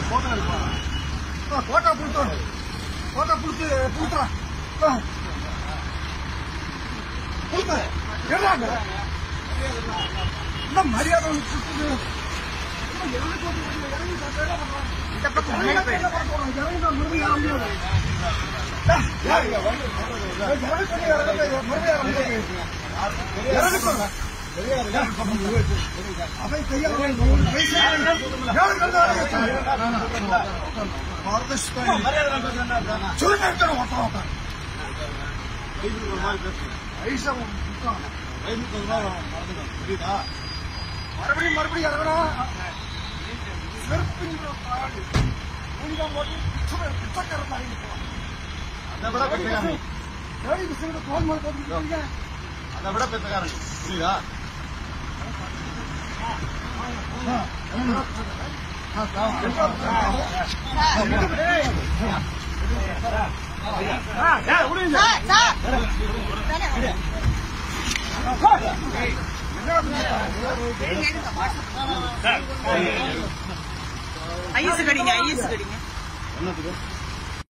Photo எடுப்பா photo புடுத்தோம் photo புடுத்து புடுத்துறா புடுத்த ஏறாங்க என்ன மரியாதை உனக்கு கொடுத்தது? என்ன எவனுக்கு வந்து இறங்கி சாப்பிட்டா என்ன பண்றான்? இந்த பக்கம் முன்னாடி போய். இறங்கி நான் மறுபடியும் ஏற முடியாது. டேய், யார் இங்க வந்து? ஏய், இறங்கி சொல்லி இறங்க போய், மறுபடியும் ஏற முடியாது. இறங்கி சொல்லு. அவன் கையால நூறு பைசா யாரு கண்டாலும் பாரதஸ்தான் சொல்லுங்க ஒருத்தன் ஒருத்தன் பைசா கொடுத்தான். மறுபடியும் மறுபடியும் இறங்கணும் செருப்புங்கிற பாடு ஊழியம் போட்டு பிச்சை- பிச்சைக்காரன் மாதிரி இருப்பான். ஏழை விஷயங்களை தோல் மேல போட்டுக்கிட்டு அதை விட பெத்தக்காரன் புரியுதா ஐஸ் கடிங்க ஐஸ் கடிங்க என்னத்துக்கு